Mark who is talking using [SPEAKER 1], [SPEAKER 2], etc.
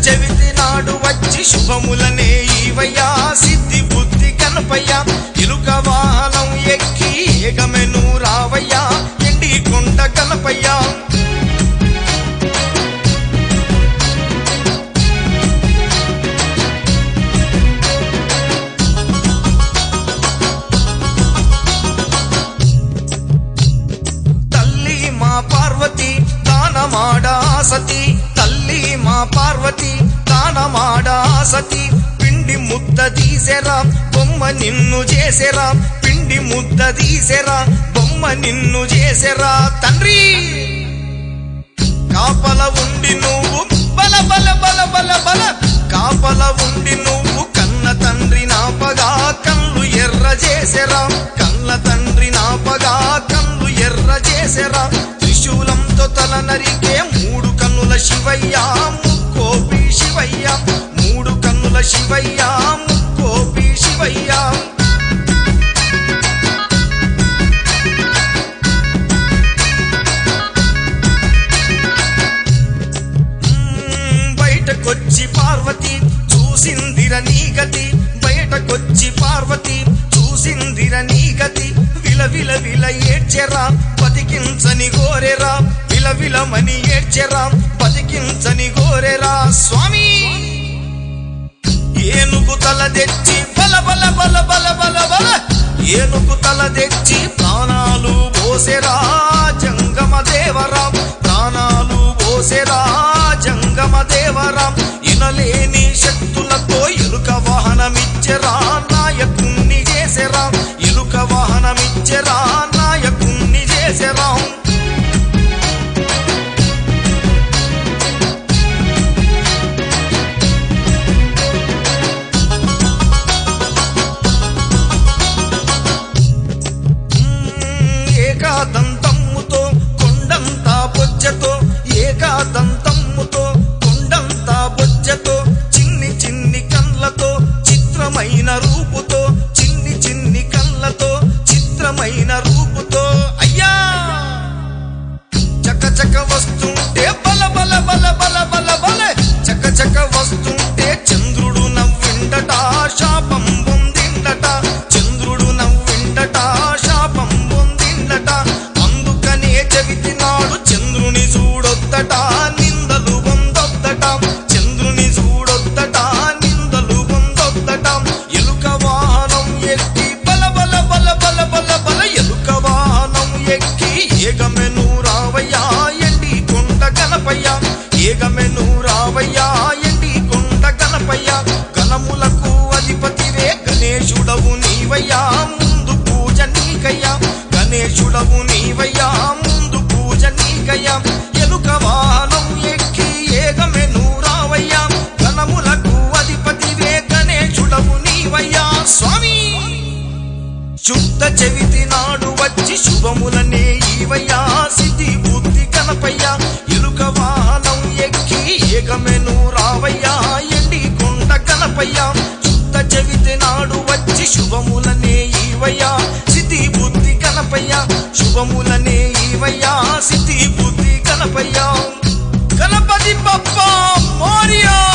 [SPEAKER 1] చవితి నాడు వచ్చి శుభములనే ఈవయ్యా సిద్ధి బుద్ధి కనపయ్యా ఇలుక వాహనం ఎక్కి ఏగమెను రావయ్యా ఎండి కొండ కనపయ్యా తల్లి మా పార్వతి దానమాడా సతి తల్లి మా పార్వతి దానమాడా సతి పిండి ముద్ద తీసెరా బొమ్మ నిన్ను చేసెరా పిండి ముద్ద తీసెరా బొమ్మ నిన్ను చేసెరా తండ్రి కాపల ఉండి నువ్వు బల బల బల బల బల కాపల ఉండి నువ్వు కన్న తండ్రి నాపగా కళ్ళు ఎర్ర చేసెరా కన్న తండ్రి నాపగా కళ్ళు ఎర్ర చేసెరా త్రిశూలంతో తల నరికే మూడు కన్నుల శివయ్య ముక్కోపి శివయ్య మూడు కన్నుల శివయ్య ముక్కోపి శివయ్య మ్మ్, బయటకొచ్చి పార్వతి చూసిందిర నీ గతి బయటకొచ్చి పార్వతి చూసిందిర నీ గతి విల విల విల ఏడ్చెరా బతికించని గోరెరా విల విలమని ఏడ్చెరా బతికించని గోరెరా స్వామి ఏనుగు తల తెచ్చి బల బల బల బల బల బల ఏనుగు తల తెచ్చి ప్రాణాలు పోసెరా జంగమ దేవరా ప్రాణాలు పోసెరా జంగమ దేవరా ఇనలేని శక్తులతో ఎలుక వాహనమిచ్చెరా నాయకుణ్ణి చేసెరా ఎలుక వాహనమిచ్చెరా నాయకుణ్ణి చేసెరా ఏకాదంతమ్ముతో కొండంతా బొజ్జతో ఏకాదంతమ్ముతో కొండంతా బొజ్జతో చిన్ని చిన్ని కళ్ళతో చిత్రమైన రూపుతో చిన్ని చిన్ని కళ్ళతో చిత్రమైన రూపుతో అయ్యా చక చక వస్తుంటే బల బల బల బల బల బల చక చక వస్తుంటే చంద్రుడు నవ్విండట శాపం పొందిండట చంద్రుడు నవ్విండట శాపం పొందిండట అందుకనే చవితి నాడు చంద్రుని చూడొద్దట నిందలు పొందొద్దట చంద్రుని చూడొద్దట నిందలు పొందొద్దట ఎలుక వాహనం ఎక్కి బల బల బల బల బల బల ఎలుక వాహనం ఎక్కి ఏగమెను రావయ్యా ఎండి కొండ గణపయ్య ఏగమెను రావయ్యా ఎండి కొండ గణపయ్య గణములకు అధిపతివే గణేశుడవు నీవయ్యా ముందు పూజ నీకయ్యా గణేశుడవు నీవయ్యా ముందు పూజ నీకయ్యా ఎలుక వాహనం ఎక్కి ఏగమెను రావయ్యా గణములకు అధిపతివే గణేశుడవు నీవయ్యా స్వామి శుద్ధ చవితి నాడు వచ్చి శుభములనే ఈవయ్యా సిద్ధి బుద్ధి కనపయ్యా ఎలుక వాహనం ఎక్కి ఏకమెను రావయ్యా ఎండి కొండ కనపయ్యా శుద్ధ చవితి నాడు వచ్చి శుభములనే ఈవయ్యా సిద్ధి బుద్ధి కనపయ్యా శుభములనే ఈవయ్యా సిద్ధి బుద్ధి కనపయ్యా గణపతి బప్ప మోరియా